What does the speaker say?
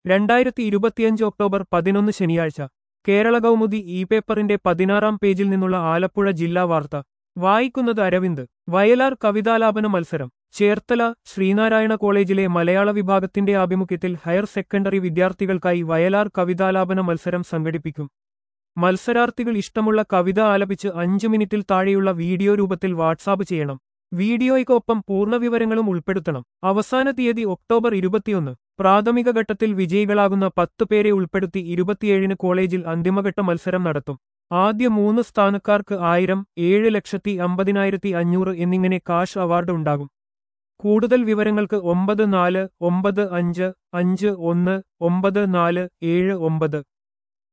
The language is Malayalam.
രണ്ടായിരത്തി ഇരുപത്തിയഞ്ച് ഒക്ടോബർ പതിനൊന്ന് ശനിയാഴ്ച കേരള കൗമുദി ഇ പേപ്പറിന്റെ പതിനാറാം പേജിൽ നിന്നുള്ള ആലപ്പുഴ ജില്ലാ വാർത്ത വായിക്കുന്നത് അരവിന്ദ് വയലാർ കവിതാലാപന മത്സരം ചേർത്തല ശ്രീനാരായണ കോളേജിലെ മലയാള വിഭാഗത്തിന്റെ ആഭിമുഖ്യത്തിൽ ഹയർ സെക്കൻഡറി വിദ്യാർത്ഥികൾക്കായി വയലാർ കവിതാലാപന മത്സരം സംഘടിപ്പിക്കും മത്സരാർത്ഥികൾ ഇഷ്ടമുള്ള കവിത ആലപിച്ച് അഞ്ചു മിനിറ്റിൽ താഴെയുള്ള വീഡിയോ രൂപത്തിൽ വാട്സാപ്പ് ചെയ്യണം വീഡിയോയ്ക്കൊപ്പം പൂർണ്ണവിവരങ്ങളും ഉൾപ്പെടുത്തണം അവസാന തീയതി ഒക്ടോബർ ഇരുപത്തിയൊന്ന് പ്രാഥമിക ഘട്ടത്തിൽ വിജയികളാകുന്ന പത്ത് പേരെ ഉൾപ്പെടുത്തി ഇരുപത്തിയേഴിന് കോളേജിൽ അന്തിമഘട്ട മത്സരം നടത്തും ആദ്യ മൂന്ന് സ്ഥാനക്കാർക്ക് ആയിരം ഏഴ് ലക്ഷത്തി അമ്പതിനായിരത്തി അഞ്ഞൂറ് എന്നിങ്ങനെ കാഷ് അവാർഡ് ഉണ്ടാകും കൂടുതൽ വിവരങ്ങൾക്ക് ഒമ്പത് നാല് ഒമ്പത് അഞ്ച് അഞ്ച് ഒന്ന് ഒമ്പത് നാല് ഏഴ് ഒമ്പത്